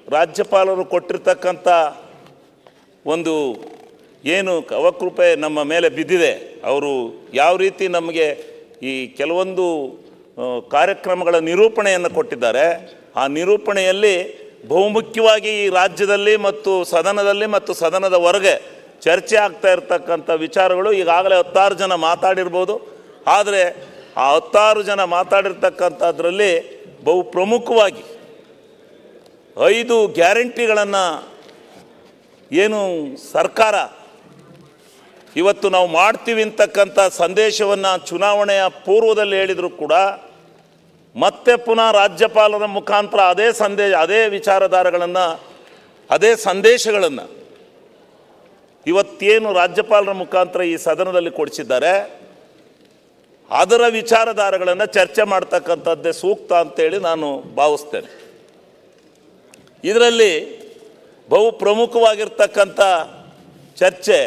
ರಾಜ್ಯಪಾಲರು ಕೊಟ್ಟಿರ್ತಕ್ಕಂಥ ಒಂದು ಏನು ಕವಕೃಪೆ ನಮ್ಮ ಮೇಲೆ ಬಿದ್ದಿದೆ ಅವರು ಯಾವ ರೀತಿ ನಮಗೆ ಈ ಕೆಲವೊಂದು ಆ, ಕಾರ್ಯಕ್ರಮಗಳ ನಿರೂಪಣೆಯನ್ನು ಕೊಟ್ಟಿದ್ದಾರೆ ಆ ನಿರೂಪಣೆಯಲ್ಲಿ ಬಹುಮುಖ್ಯವಾಗಿ ಈ ರಾಜ್ಯದಲ್ಲಿ ಮತ್ತು ಸದನದಲ್ಲಿ ಮತ್ತು ಸದನದ ಹೊರಗೆ ಚರ್ಚೆ ಆಗ್ತಾ ಇರತಕ್ಕಂಥ ವಿಚಾರಗಳು ಈಗಾಗಲೇ ಹತ್ತಾರು ಜನ ಮಾತಾಡಿರ್ಬೋದು ಆದರೆ ಆ ಹತ್ತಾರು ಜನ ಮಾತಾಡಿರ್ತಕ್ಕಂಥದ್ರಲ್ಲಿ ಬಹು ಪ್ರಮುಖವಾಗಿ ಐದು ಗ್ಯಾರಂಟಿಗಳನ್ನು ಏನು ಸರ್ಕಾರ ಇವತ್ತು ನಾವು ಮಾಡ್ತೀವಿ ಅಂತಕ್ಕಂಥ ಸಂದೇಶವನ್ನು ಚುನಾವಣೆಯ ಪೂರ್ವದಲ್ಲಿ ಹೇಳಿದರೂ ಕೂಡ ಮತ್ತೆ ಪುನಃ ರಾಜ್ಯಪಾಲರ ಮುಖಾಂತರ ಅದೇ ಸಂದೇಶ ಅದೇ ವಿಚಾರಧಾರೆಗಳನ್ನು ಅದೇ ಸಂದೇಶಗಳನ್ನು ಇವತ್ತೇನು ರಾಜ್ಯಪಾಲರ ಮುಖಾಂತರ ಈ ಸದನದಲ್ಲಿ ಕೊಡಿಸಿದ್ದಾರೆ ಅದರ ವಿಚಾರಧಾರೆಗಳನ್ನು ಚರ್ಚೆ ಮಾಡ್ತಕ್ಕಂಥದ್ದೇ ಸೂಕ್ತ ಅಂತೇಳಿ ನಾನು ಭಾವಿಸ್ತೇನೆ ಇದರಲ್ಲಿ ಬಹು ಪ್ರಮುಖವಾಗಿರ್ತಕ್ಕಂಥ ಚರ್ಚೆ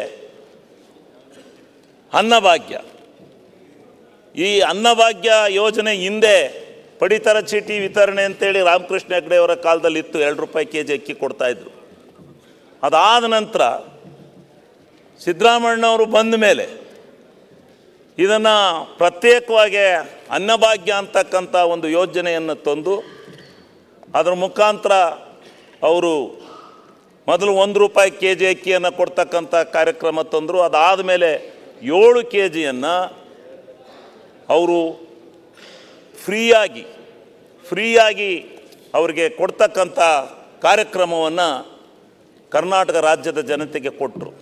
ಅನ್ನಭಾಗ್ಯ ಈ ಅನ್ನಭಾಗ್ಯ ಯೋಜನೆ ಹಿಂದೆ ಪಡಿತರ ಚೀಟಿ ವಿತರಣೆ ಅಂತೇಳಿ ರಾಮಕೃಷ್ಣ ಹೆಗಡೆ ಅವರ ಕಾಲದಲ್ಲಿ ಇತ್ತು ಎರಡು ರೂಪಾಯಿ ಕೆ ಜಿ ಅಕ್ಕಿ ಕೊಡ್ತಾಯಿದ್ರು ಅದಾದ ನಂತರ ಸಿದ್ದರಾಮಣ್ಣವರು ಬಂದ ಮೇಲೆ ಇದನ್ನು ಪ್ರತ್ಯೇಕವಾಗಿ ಅನ್ನಭಾಗ್ಯ ಅಂತಕ್ಕಂಥ ಒಂದು ಯೋಜನೆಯನ್ನು ತಂದು ಅದರ ಮುಖಾಂತರ ಅವರು ಮೊದಲು ಒಂದು ರೂಪಾಯಿ ಕೆ ಜಿ ಅಕ್ಕಿಯನ್ನು ಕೊಡ್ತಕ್ಕಂಥ ಕಾರ್ಯಕ್ರಮ ತಂದರು ಅದಾದ ಮೇಲೆ ಏಳು ಕೆ ಜಿಯನ್ನು ಅವರು ಫ್ರೀಯಾಗಿ ಫ್ರೀಯಾಗಿ ಅವರಿಗೆ ಕೊಡ್ತಕ್ಕಂಥ ಕಾರ್ಯಕ್ರಮವನ್ನು ಕರ್ನಾಟಕ ರಾಜ್ಯದ ಜನತೆಗೆ ಕೊಟ್ಟರು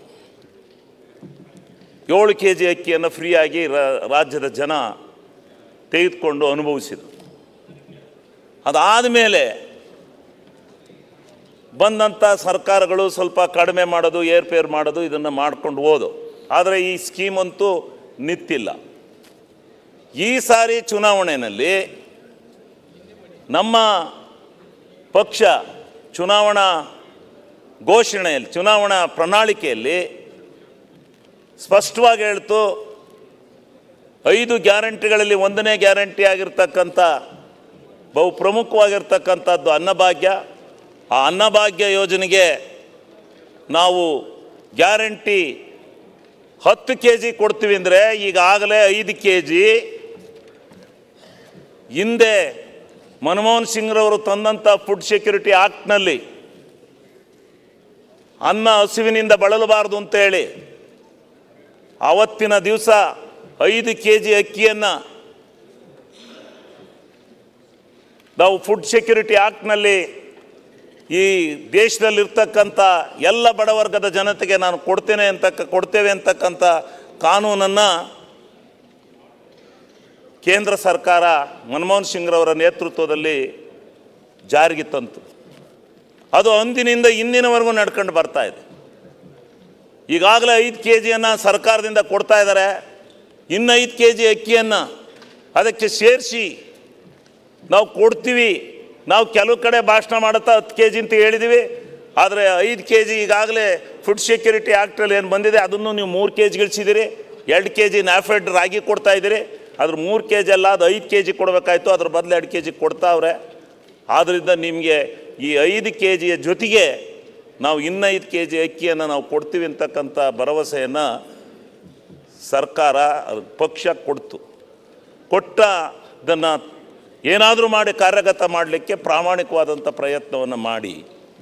ಏಳು ಕೆ ಜಿ ಅಕ್ಕಿಯನ್ನು ಫ್ರೀಯಾಗಿ ರಾ- ರಾಜ್ಯದ ಜನ ತೆಗೆದುಕೊಂಡು ಅನುಭವಿಸಿದರು ಅದಾದ ಮೇಲೆ ಬಂದಂಥ ಸರ್ಕಾರಗಳು ಸ್ವಲ್ಪ ಕಡಿಮೆ ಮಾಡೋದು ಏರ್ಪೇರ್ ಮಾಡೋದು ಇದನ್ನು ಮಾಡ್ಕೊಂಡು ಹೋದು ಆದರೆ ಈ ಸ್ಕೀಮ್ ಅಂತೂ ನಿಂತಿಲ್ಲ ಈ ಸಾರಿ ಚುನಾವಣೆಯಲ್ಲಿ ನಮ್ಮ ಪಕ್ಷ ಚುನಾವಣಾ ಘೋಷಣೆಯಲ್ಲಿ ಚುನಾವಣಾ ಪ್ರಣಾಳಿಕೆಯಲ್ಲಿ ಸ್ಪಷ್ಟವಾಗಿ ಹೇಳ್ತು ಐದು ಗ್ಯಾರಂಟಿಗಳಲ್ಲಿ ಒಂದನೇ ಗ್ಯಾರಂಟಿ ಆಗಿರ್ತಕ್ಕಂಥ ಬಹು ಪ್ರಮುಖವಾಗಿರ್ತಕ್ಕಂಥದ್ದು ಅನ್ನಭಾಗ್ಯ ಆ ಅನ್ನಭಾಗ್ಯ ಯೋಜನೆಗೆ ನಾವು ಗ್ಯಾರಂಟಿ ಹತ್ತು ಕೆ ಜಿ ಕೊಡ್ತೀವಿ ಅಂದರೆ ಈಗಾಗಲೇ ಐದು ಕೆ ಜಿ ಹಿಂದೆ ಮನಮೋಹನ್ ಸಿಂಗ್ರವರು ತಂದಂಥ ಫುಡ್ ಸೆಕ್ಯೂರಿಟಿ ಆ್ಯಕ್ಟ್ನಲ್ಲಿ ಅನ್ನ ಹಸುವಿನಿಂದ ಬಳಲಬಾರದು ಅಂತೇಳಿ ಆವತ್ತಿನ ದಿವಸ ಐದು ಕೆ ಜಿ ಅಕ್ಕಿಯನ್ನು ನಾವು ಫುಡ್ ಸೆಕ್ಯೂರಿಟಿ ಆ್ಯಕ್ಟ್ನಲ್ಲಿ ಈ ದೇಶದಲ್ಲಿರ್ತಕ್ಕಂಥ ಎಲ್ಲ ಬಡವರ್ಗದ ಜನತೆಗೆ ನಾನು ಕೊಡ್ತೇನೆ ಅಂತಕ್ಕ ಕೊಡ್ತೇವೆ ಅಂತಕ್ಕಂಥ ಕಾನೂನನ್ನು ಕೇಂದ್ರ ಸರ್ಕಾರ ಮನಮೋಹನ್ ಸಿಂಗ್ರವರ ನೇತೃತ್ವದಲ್ಲಿ ಜಾರಿಗೆ ತಂತು ಅದು ಅಂದಿನಿಂದ ಇಂದಿನವರೆಗೂ ನಡ್ಕೊಂಡು ಬರ್ತಾ ಇದೆ ಈಗಾಗಲೇ ಐದು ಕೆ ಜಿಯನ್ನು ಸರ್ಕಾರದಿಂದ ಕೊಡ್ತಾ ಇದ್ದಾರೆ ಇನ್ನು ಐದು ಕೆ ಜಿ ಅಕ್ಕಿಯನ್ನು ಅದಕ್ಕೆ ಸೇರಿಸಿ ನಾವು ಕೊಡ್ತೀವಿ ನಾವು ಕೆಲವು ಕಡೆ ಭಾಷಣ ಮಾಡುತ್ತಾ ಹತ್ತು ಕೆ ಜಿ ಅಂತ ಹೇಳಿದ್ದೀವಿ ಆದರೆ ಐದು ಕೆ ಜಿ ಈಗಾಗಲೇ ಫುಡ್ ಸೆಕ್ಯೂರಿಟಿ ಆ್ಯಕ್ಟಲ್ಲಿ ಏನು ಬಂದಿದೆ ಅದನ್ನು ನೀವು ಮೂರು ಕೆ ಜಿ ಇಳಿಸಿದ್ದೀರಿ ಎರಡು ಕೆ ಜಿ ನ್ಯಾಫೆಡ್ ರಾಗಿ ಕೊಡ್ತಾ ಇದ್ದೀರಿ ಅದ್ರ ಮೂರು ಕೆ ಜಿ ಅಲ್ಲ ಅದು ಐದು ಕೆ ಜಿ ಕೊಡಬೇಕಾಯ್ತು ಅದ್ರ ಬದಲು ಎರಡು ಕೆ ಜಿ ಕೊಡ್ತಾವ್ರೆ ಆದ್ದರಿಂದ ನಿಮಗೆ ಈ ಐದು ಕೆ ಜಿಯ ಜೊತೆಗೆ ನಾವು ಇನ್ನೈದು ಕೆ ಜಿ ಅಕ್ಕಿಯನ್ನು ನಾವು ಕೊಡ್ತೀವಿ ಅಂತಕ್ಕಂಥ ಭರವಸೆಯನ್ನು ಸರ್ಕಾರ ಅದ್ರ ಪಕ್ಷ ಕೊಡ್ತು ಕೊಟ್ಟ ಇದನ್ನು ಏನಾದರೂ ಮಾಡಿ ಕಾರ್ಯಗತ ಮಾಡಲಿಕ್ಕೆ ಪ್ರಾಮಾಣಿಕವಾದಂಥ ಪ್ರಯತ್ನವನ್ನು ಮಾಡಿ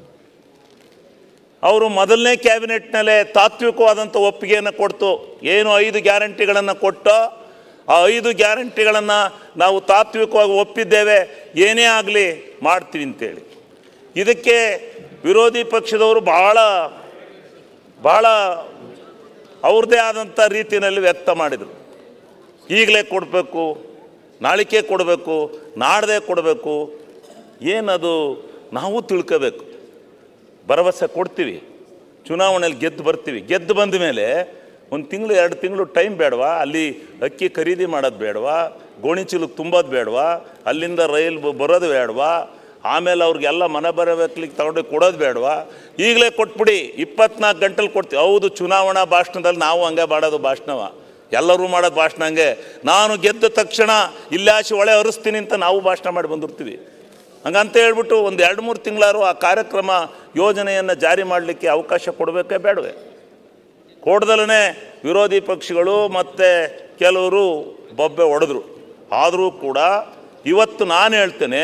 ಅವರು ಮೊದಲನೇ ಕ್ಯಾಬಿನೆಟ್ನಲ್ಲೇ ತಾತ್ವಿಕವಾದಂಥ ಒಪ್ಪಿಗೆಯನ್ನು ಕೊಡ್ತು ಏನು ಐದು ಗ್ಯಾರಂಟಿಗಳನ್ನು ಕೊಟ್ಟು ಆ ಐದು ಗ್ಯಾರಂಟಿಗಳನ್ನು ನಾವು ತಾತ್ವಿಕವಾಗಿ ಒಪ್ಪಿದ್ದೇವೆ ಏನೇ ಆಗಲಿ ಮಾಡ್ತೀವಿ ಅಂತೇಳಿ ಇದಕ್ಕೆ ವಿರೋಧಿ ಪಕ್ಷದವರು ಬಹಳ ಬಹಳ ಅವ್ರದ್ದೇ ಆದಂಥ ರೀತಿಯಲ್ಲಿ ವ್ಯಕ್ತ ಮಾಡಿದರು ಈಗಲೇ ಕೊಡಬೇಕು ನಾಳಿಕೆ ಕೊಡಬೇಕು ನಾಡ್ದೇ ಕೊಡಬೇಕು ಏನದು ನಾವು ತಿಳ್ಕೋಬೇಕು ಭರವಸೆ ಕೊಡ್ತೀವಿ ಚುನಾವಣೆಯಲ್ಲಿ ಗೆದ್ದು ಬರ್ತೀವಿ ಗೆದ್ದು ಬಂದ ಮೇಲೆ ಒಂದು ತಿಂಗಳು ಎರಡು ತಿಂಗಳು ಟೈಮ್ ಬೇಡವಾ ಅಲ್ಲಿ ಅಕ್ಕಿ ಖರೀದಿ ಮಾಡೋದು ಬೇಡವಾ ಗೋಣಿ ಚೀಲಕ್ಕೆ ತುಂಬೋದು ಬೇಡವಾ ಅಲ್ಲಿಂದ ರೈಲ್ ಬ- ಬರೋದು ಬೇಡವಾ ಆಮೇಲೆ ಅವ್ರಿಗೆಲ್ಲ ಮನೆ ಬರಬೇಕಲಿಕ್ಕೆ ತಗೊಂಡು ಕೊಡೋದು ಬೇಡವಾ ಈಗಲೇ ಕೊಟ್ಬಿಡಿ ಇಪ್ಪತ್ನಾಲ್ಕು ಗಂಟೆಲಿ ಕೊಡ್ತೀವಿ ಹೌದು ಚುನಾವಣಾ ಭಾಷಣದಲ್ಲಿ ನಾವು ಹಂಗೆ ಮಾಡೋದು ಭಾಷಣವ ಎಲ್ಲರೂ ಮಾಡೋದು ಭಾಷಣ ಹಂಗೆ ನಾನು ಗೆದ್ದ ತಕ್ಷಣ ಇಲ್ಲಾಶಿ ಒಳೆ ಹರಿಸ್ತೀನಿ ಅಂತ ನಾವು ಭಾಷಣ ಮಾಡಿ ಬಂದಿರ್ತೀವಿ ಹಂಗಂತ ಹೇಳ್ಬಿಟ್ಟು ಒಂದು ಎರಡು ಮೂರು ತಿಂಗಳಾರು ಆ ಕಾರ್ಯಕ್ರಮ ಯೋಜನೆಯನ್ನು ಜಾರಿ ಮಾಡಲಿಕ್ಕೆ ಅವಕಾಶ ಕೊಡಬೇಕೇ ಬೇಡವೇ ಕೊಡ್ದಲೇ ವಿರೋಧಿ ಪಕ್ಷಗಳು ಮತ್ತು ಕೆಲವರು ಬೊಬ್ಬೆ ಹೊಡೆದ್ರು ಆದರೂ ಕೂಡ ಇವತ್ತು ನಾನು ಹೇಳ್ತೇನೆ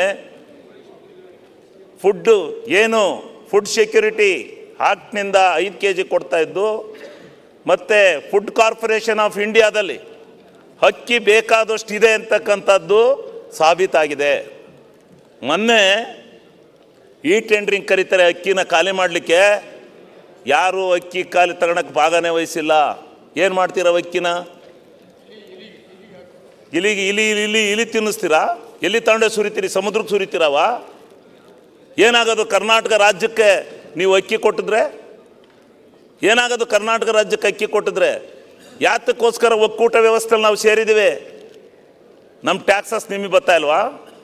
ಫುಡ್ಡು ಏನು ಫುಡ್ ಸೆಕ್ಯೂರಿಟಿ ಆಕ್ಟ್ನಿಂದ ಐದು ಕೆ ಜಿ ಕೊಡ್ತಾ ಇದ್ದು ಮತ್ತು ಫುಡ್ ಕಾರ್ಪೊರೇಷನ್ ಆಫ್ ಇಂಡಿಯಾದಲ್ಲಿ ಅಕ್ಕಿ ಬೇಕಾದಷ್ಟು ಇದೆ ಅಂತಕ್ಕಂಥದ್ದು ಸಾಬೀತಾಗಿದೆ ಮೊನ್ನೆ ಈ ಟೆಂಡ್ರಿಂಗ್ ಕರೀತಾರೆ ಅಕ್ಕಿನ ಖಾಲಿ ಮಾಡಲಿಕ್ಕೆ ಯಾರು ಅಕ್ಕಿ ಖಾಲಿ ತಗೊಳಕ್ಕೆ ಭಾಗನೇ ವಹಿಸಿಲ್ಲ ಏನು ಮಾಡ್ತೀರ ಅಕ್ಕಿನ ಇಲಿಗೆ ಇಲಿ ಇಲಿ ಇಲಿ ಇಲಿ ತಿನ್ನಿಸ್ತೀರಾ ಎಲ್ಲಿ ತಗೊಂಡೆ ಸುರಿತೀರಿ ಸಮುದ್ರಕ್ಕೆ ಸುರಿತೀರವ ಏನಾಗೋದು ಕರ್ನಾಟಕ ರಾಜ್ಯಕ್ಕೆ ನೀವು ಅಕ್ಕಿ ಕೊಟ್ಟಿದ್ರೆ ಏನಾಗೋದು ಕರ್ನಾಟಕ ರಾಜ್ಯಕ್ಕೆ ಅಕ್ಕಿ ಕೊಟ್ಟಿದ್ರೆ ಯಾತಕ್ಕೋಸ್ಕರ ಒಕ್ಕೂಟ ವ್ಯವಸ್ಥೆಯಲ್ಲಿ ನಾವು ಸೇರಿದ್ದೀವಿ ನಮ್ಮ ಟ್ಯಾಕ್ಸಸ್ ನಿಮಗೆ ಬರ್ತಾ ಇಲ್ವಾ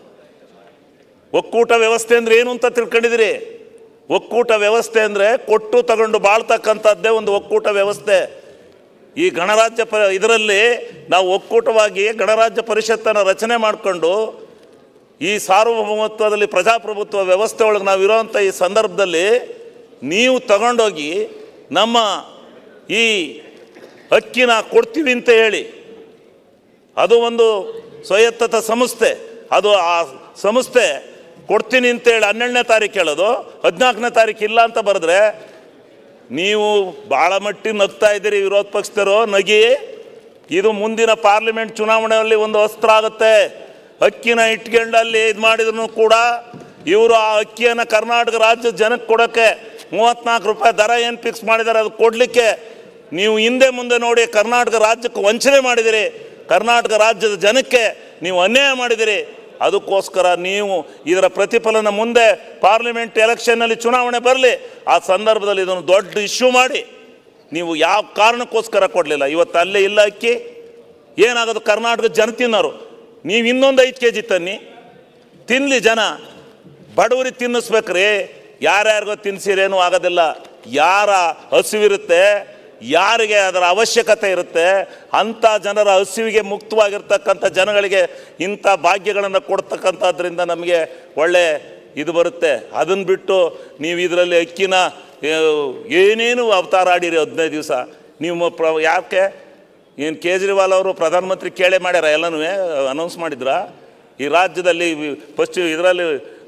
ಒಕ್ಕೂಟ ವ್ಯವಸ್ಥೆ ಅಂದ್ರೆ ಏನು ಅಂತ ತಿಳ್ಕೊಂಡಿದ್ದೀರಿ ಒಕ್ಕೂಟ ವ್ಯವಸ್ಥೆ ಅಂದರೆ ಕೊಟ್ಟು ತಗೊಂಡು ಬಾಳ್ತಕ್ಕಂಥದ್ದೇ ಒಂದು ಒಕ್ಕೂಟ ವ್ಯವಸ್ಥೆ ಈ ಗಣರಾಜ್ಯ ಪ ಇದರಲ್ಲಿ ನಾವು ಒಕ್ಕೂಟವಾಗಿ ಗಣರಾಜ್ಯ ಪರಿಷತ್ತನ್ನು ರಚನೆ ಮಾಡಿಕೊಂಡು ಈ ಸಾರ್ವಭೌಮತ್ವದಲ್ಲಿ ಪ್ರಜಾಪ್ರಭುತ್ವ ವ್ಯವಸ್ಥೆ ಒಳಗೆ ನಾವು ಇರೋವಂಥ ಈ ಸಂದರ್ಭದಲ್ಲಿ ನೀವು ತಗೊಂಡೋಗಿ ನಮ್ಮ ಈ ಅಕ್ಕಿನ ಕೊಡ್ತೀವಿ ಅಂತ ಹೇಳಿ ಅದು ಒಂದು ಸ್ವಾಯತ್ತತ ಸಂಸ್ಥೆ ಅದು ಆ ಸಂಸ್ಥೆ ಕೊಡ್ತೀನಿ ಅಂತೇಳಿ ಹನ್ನೆರಡನೇ ತಾರೀಕು ಹೇಳೋದು ಹದಿನಾಲ್ಕನೇ ತಾರೀಕು ಇಲ್ಲ ಅಂತ ಬರೆದ್ರೆ ನೀವು ಭಾಳ ಮಟ್ಟಿಗೆ ನಗ್ತಾ ಇದ್ದೀರಿ ವಿರೋಧ ಪಕ್ಷದವರು ನಗಿ ಇದು ಮುಂದಿನ ಪಾರ್ಲಿಮೆಂಟ್ ಚುನಾವಣೆಯಲ್ಲಿ ಒಂದು ಅಸ್ತ್ರ ಆಗುತ್ತೆ ಅಕ್ಕಿನ ಇಟ್ಕೊಂಡು ಅಲ್ಲಿ ಇದು ಮಾಡಿದ್ರು ಕೂಡ ಇವರು ಆ ಅಕ್ಕಿಯನ್ನು ಕರ್ನಾಟಕ ರಾಜ್ಯದ ಜನಕ್ಕೆ ಕೊಡೋಕ್ಕೆ ಮೂವತ್ತ್ನಾಲ್ಕು ರೂಪಾಯಿ ದರ ಏನು ಫಿಕ್ಸ್ ಮಾಡಿದ್ದಾರೆ ಅದು ಕೊಡಲಿಕ್ಕೆ ನೀವು ಹಿಂದೆ ಮುಂದೆ ನೋಡಿ ಕರ್ನಾಟಕ ರಾಜ್ಯಕ್ಕೆ ವಂಚನೆ ಮಾಡಿದಿರಿ ಕರ್ನಾಟಕ ರಾಜ್ಯದ ಜನಕ್ಕೆ ನೀವು ಅನ್ಯಾಯ ಮಾಡಿದಿರಿ ಅದಕ್ಕೋಸ್ಕರ ನೀವು ಇದರ ಪ್ರತಿಫಲನ ಮುಂದೆ ಪಾರ್ಲಿಮೆಂಟ್ ಎಲೆಕ್ಷನ್ನಲ್ಲಿ ಚುನಾವಣೆ ಬರಲಿ ಆ ಸಂದರ್ಭದಲ್ಲಿ ಇದನ್ನು ದೊಡ್ಡ ಇಶ್ಯೂ ಮಾಡಿ ನೀವು ಯಾವ ಕಾರಣಕ್ಕೋಸ್ಕರ ಕೊಡಲಿಲ್ಲ ಇವತ್ತು ಅಲ್ಲೇ ಇಲ್ಲ ಅಕ್ಕಿ ಏನಾಗೋದು ಕರ್ನಾಟಕದ ಜನ ತಿನ್ನೋರು ನೀವು ಇನ್ನೊಂದು ಐದು ಕೆ ಜಿ ತನ್ನಿ ತಿನ್ನಲಿ ಜನ ಬಡವರಿಗೆ ತಿನ್ನಿಸ್ಬೇಕ್ರಿ ಯಾರ್ಯಾರಿಗೋ ತಿನ್ಸಿರೇನು ಆಗೋದಿಲ್ಲ ಯಾರ ಹಸಿವಿರುತ್ತೆ ಯಾರಿಗೆ ಅದರ ಅವಶ್ಯಕತೆ ಇರುತ್ತೆ ಅಂಥ ಜನರ ಹಸಿವಿಗೆ ಮುಕ್ತವಾಗಿರ್ತಕ್ಕಂಥ ಜನಗಳಿಗೆ ಇಂಥ ಭಾಗ್ಯಗಳನ್ನು ಕೊಡ್ತಕ್ಕಂಥದ್ರಿಂದ ನಮಗೆ ಒಳ್ಳೆ ಇದು ಬರುತ್ತೆ ಅದನ್ನು ಬಿಟ್ಟು ನೀವು ಇದರಲ್ಲಿ ಅಕ್ಕಿನ ಆ, ಏನೇನು ಅವತಾರ ಆಡಿರಿ ಹದಿನೈದು ದಿವಸ ನೀವು ಪ್ರ ಯಾಕೆ ಏನು ಕೇಜ್ರಿವಾಲ್ ಅವರು ಪ್ರಧಾನಮಂತ್ರಿ ಕೇಳೇ ಮಾಡ್ಯಾರ ಎಲ್ಲನೂ ಅನೌನ್ಸ್ ಮಾಡಿದ್ರ ಈ ರಾಜ್ಯದಲ್ಲಿ ಪಶ್ಚಿಮ ಇದರಲ್ಲಿ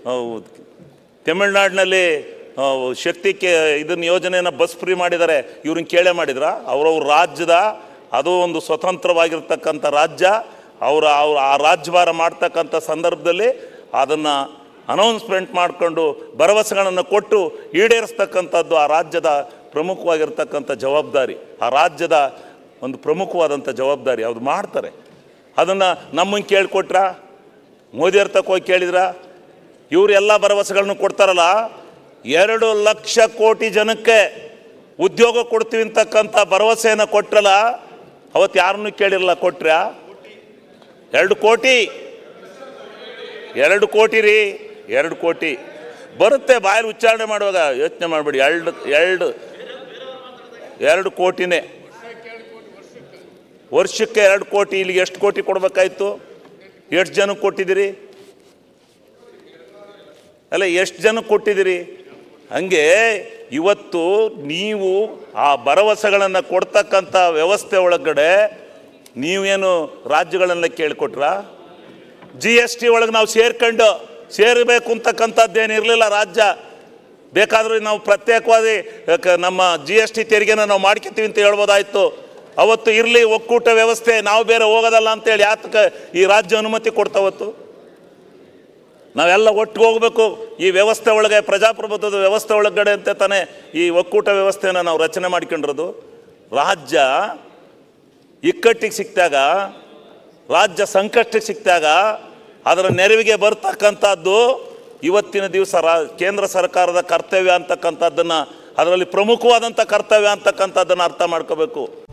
ತಮಿಳ್ನಾಡಿನಲ್ಲಿ ಆ, ಶಕ್ತಿ ಕೆ ಇದನ್ನ ಯೋಜನೆಯನ್ನು ಬಸ್ ಫ್ರೀ ಮಾಡಿದ್ದಾರೆ ಇವ್ರನ್ನ ಕೇಳೇ ಮಾಡಿದ್ರ ಅವ್ರವ್ರ ರಾಜ್ಯದ ಅದು ಒಂದು ಸ್ವತಂತ್ರವಾಗಿರ್ತಕ್ಕಂಥ ರಾಜ್ಯ ಅವರ ಅವ್ರ ಆ ರಾಜ್ಯಭಾರ ಮಾಡ್ತಕ್ಕಂಥ ಸಂದರ್ಭದಲ್ಲಿ ಅದನ್ನು ಅನೌನ್ಸ್ಮೆಂಟ್ ಮಾಡಿಕೊಂಡು ಭರವಸೆಗಳನ್ನು ಕೊಟ್ಟು ಈಡೇರಿಸ್ತಕ್ಕಂಥದ್ದು ಆ ರಾಜ್ಯದ ಪ್ರಮುಖವಾಗಿರ್ತಕ್ಕಂಥ ಜವಾಬ್ದಾರಿ ಆ ರಾಜ್ಯದ ಒಂದು ಪ್ರಮುಖವಾದಂಥ ಜವಾಬ್ದಾರಿ ಅವ್ರು ಮಾಡ್ತಾರೆ ಅದನ್ನು ನಮ್ಮನ್ನು ಕೇಳಿಕೊಟ್ರ ಮೋದಿಯವ್ರ ತಕ್ಕ ಹೋಗಿ ಕೇಳಿದ್ರ ಇವರು ಎಲ್ಲ ಭರವಸೆಗಳನ್ನು ಕೊಡ್ತಾರಲ್ಲ ಎರಡು ಲಕ್ಷ ಕೋಟಿ ಜನಕ್ಕೆ ಉದ್ಯೋಗ ಕೊಡ್ತೀವಿ ಅಂತಕ್ಕಂಥ ಭರವಸೆಯನ್ನು ಕೊಟ್ರಲ್ಲ ಅವತ್ತು ಯಾರನ್ನೂ ಕೇಳಿರಲ್ಲ ಕೊಟ್ರ ಎರಡು ಕೋಟಿ ಎರಡು ಕೋಟಿ ರೀ ಎರಡು ಕೋಟಿ ಬರುತ್ತೆ ಬಾಯಲ್ಲಿ ಉಚ್ಚಾರಣೆ ಮಾಡುವಾಗ ಯೋಚನೆ ಮಾಡಬೇಡಿ ಎರಡು ಎರಡು ಎರಡು ಕೋಟಿನೇ ವರ್ಷಕ್ಕೆ ಎರಡು ಕೋಟಿ ಇಲ್ಲಿಗೆ ಎಷ್ಟು ಕೋಟಿ ಕೊಡಬೇಕಾಯ್ತು ಎಷ್ಟು ಜನಕ್ಕೆ ಕೊಟ್ಟಿದ್ದೀರಿ ಅಲ್ಲ ಎಷ್ಟು ಜನಕ್ಕೆ ಕೊಟ್ಟಿದ್ದೀರಿ ಹಂಗೆ ಇವತ್ತು ನೀವು ಆ ಭರವಸೆಗಳನ್ನು ಕೊಡ್ತಕ್ಕಂಥ ವ್ಯವಸ್ಥೆ ಒಳಗಡೆ ನೀವೇನು ರಾಜ್ಯಗಳನ್ನ ಕೇಳಿಕೊಟ್ರ ಜಿ ಎಸ್ ಟಿ ಒಳಗೆ ನಾವು ಸೇರ್ಕೊಂಡು ಸೇರಬೇಕು ಅಂತಕ್ಕಂಥದ್ದೇನು ಇರಲಿಲ್ಲ ರಾಜ್ಯ ಬೇಕಾದ್ರೆ ನಾವು ಪ್ರತ್ಯೇಕವಾಗಿ ಕ- ನಮ್ಮ ಜಿ ಎಸ್ ಟಿ ತೆರಿಗೆನ ನಾವು ಮಾಡ್ಕೊತೀವಿ ಅಂತ ಹೇಳ್ಬೋದಾಯ್ತು ಅವತ್ತು ಇರಲಿ ಒಕ್ಕೂಟ ವ್ಯವಸ್ಥೆ ನಾವು ಬೇರೆ ಹೋಗೋದಲ್ಲ ಅಂತೇಳಿ ಯಾತಕ್ಕೆ ಈ ರಾಜ್ಯ ಅನುಮತಿ ಕೊಡ್ತಾವತ್ತು ನಾವೆಲ್ಲ ಒಟ್ಟಿಗೆ ಹೋಗಬೇಕು ಈ ವ್ಯವಸ್ಥೆ ಒಳಗೆ ಪ್ರಜಾಪ್ರಭುತ್ವದ ವ್ಯವಸ್ಥೆ ಒಳಗಡೆ ಅಂತ ತಾನೇ ಈ ಒಕ್ಕೂಟ ವ್ಯವಸ್ಥೆಯನ್ನು ನಾವು ರಚನೆ ಮಾಡ್ಕೊಂಡಿರೋದು ರಾಜ್ಯ ಇಕ್ಕಟ್ಟಿಗೆ ಸಿಕ್ಕಿದಾಗ ರಾಜ್ಯ ಸಂಕಷ್ಟಕ್ಕೆ ಸಿಕ್ಕಿದಾಗ ಅದರ ನೆರವಿಗೆ ಬರ್ತಕ್ಕಂಥದ್ದು ಇವತ್ತಿನ ದಿವಸ ರಾ ಕೇಂದ್ರ ಸರ್ಕಾರದ ಕರ್ತವ್ಯ ಅಂತಕ್ಕಂಥದ್ದನ್ನು ಅದರಲ್ಲಿ ಪ್ರಮುಖವಾದಂಥ ಕರ್ತವ್ಯ ಅಂತಕ್ಕಂಥದ್ದನ್ನು ಅರ್ಥ ಮಾಡ್ಕೋಬೇಕು